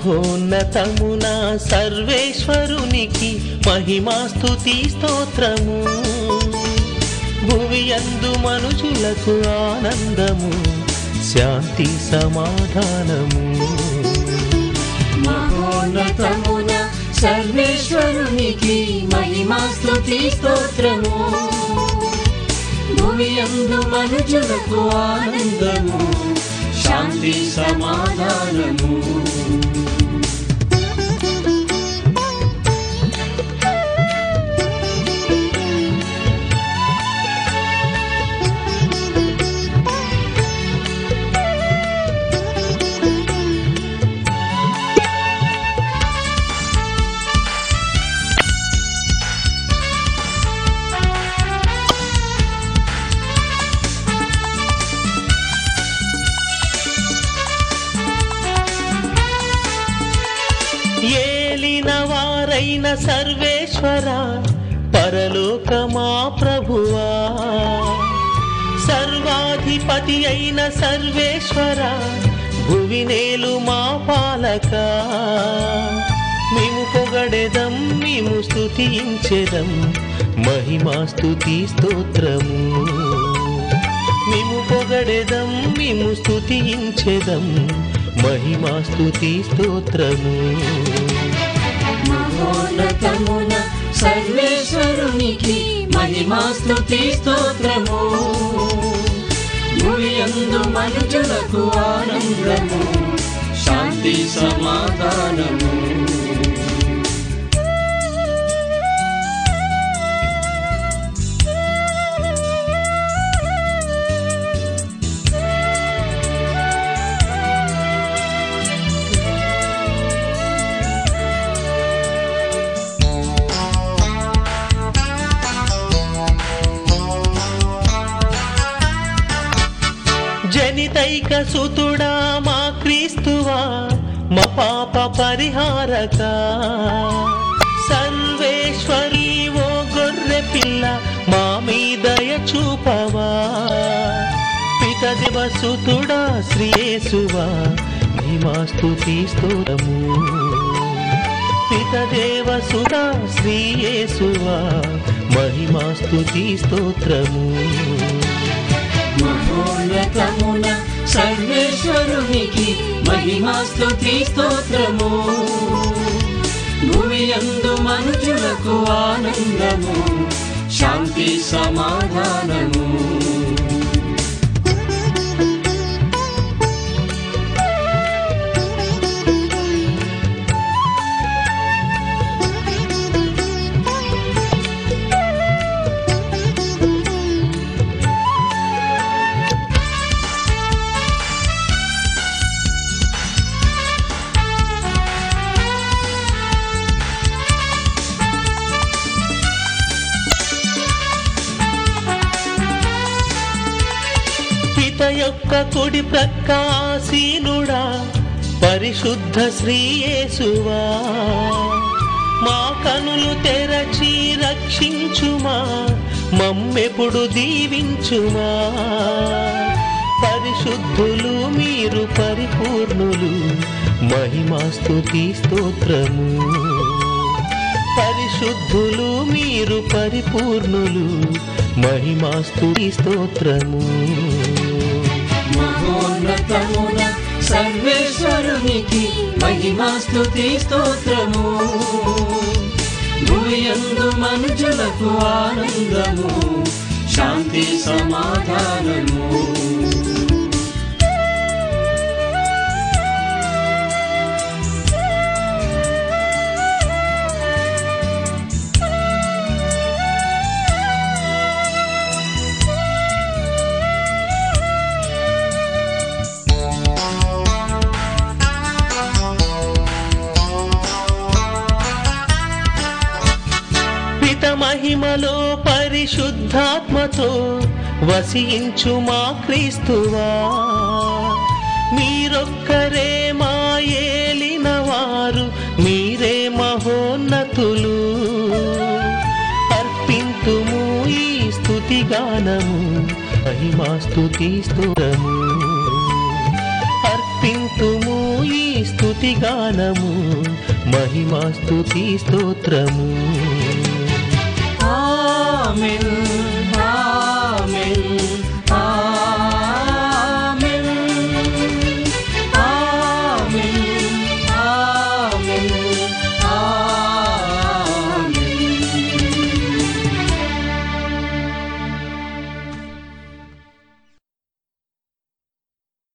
మహోన్నతమున సర్వేశ్వరునికి మహిమాస్తుతి స్తోత్రము భువియందు మనుషులకు ఆనందము శాంతి సమాధానము మహోన్నతమున సర్వేశ్వరునికి మహిమాస్తుతి స్తోత్రము భూమియందు మనుజులకు ఆనందము శాంతి సమాధానము ఏలిన వారైన సర్వేశ్వర పరలోకమా ప్రభువా సర్వాధిపతి అయిన సర్వేశ్వర భువినేలు మా పాలక మేము పొగడెదం మేము స్తుతించెదం మహిమా స్తుతి స్తోత్రము మేము పొగడెదం మేము స్తుతించెదం మహిమా స్తుతి స్తోత్రము మహోన్నతమున సర్వేశ్వరునికి మహిమాస్తుతి స్తోత్రము భూమియందు మనుజులకు ఆనందము శాంతి సమాధానము జనితైక సుతుడా మా క్రీస్తువా మా పాప పరిహారక సర్వేశ్వరి ఓ గొర్రె పిల్ల మా మీదయ చూపవా పిత దివసుతుడా శ్రీయేసువా మహిమా స్తుతి స్తోత్రము పిత దేవసుడా శ్రీయేసువా మహిమా స్తుతి స్తోత్రము మహోన్నతమున సర్వేశ్వరునికి మహిమాస్తుతి స్తోత్రము భూమియందు మనుజులకు ఆనందము శాంతి సమాధానము పిత యొక్క కుడి ప్రక్క ఆసీనుడా పరిశుద్ధ శ్రీయేసువా మా కనులు తెరచి రక్షించుమా మమ్మెప్పుడు దీవించుమా పరిశుద్ధులు మీరు పరిపూర్ణులు మహిమాస్తుతి స్తోత్రము పరిశుద్ధులు మీరు పరిపూర్ణులు మహిమాస్తుతి స్తోత్రము మహోన్నతమున సర్వేశ్వరునికి మహిమాస్తుతి స్తోత్రము భూయందు మనుజులకు ఆనందము శాంతి సమాధానము పిత మహిమలో పరిశుద్ధాత్మతో వసించు మా క్రీస్తువా మీరొక్కరే మా ఏలిన వారు మీరే మహోన్నతులు అర్పింతుము ఈ స్తుతి గానము మహిమా స్తుతి స్తోత్రము అర్పింతుము ఈ స్తుతి స్తుతి గానము మహిమా స్తుతి స్తోత్రము ఆమేన్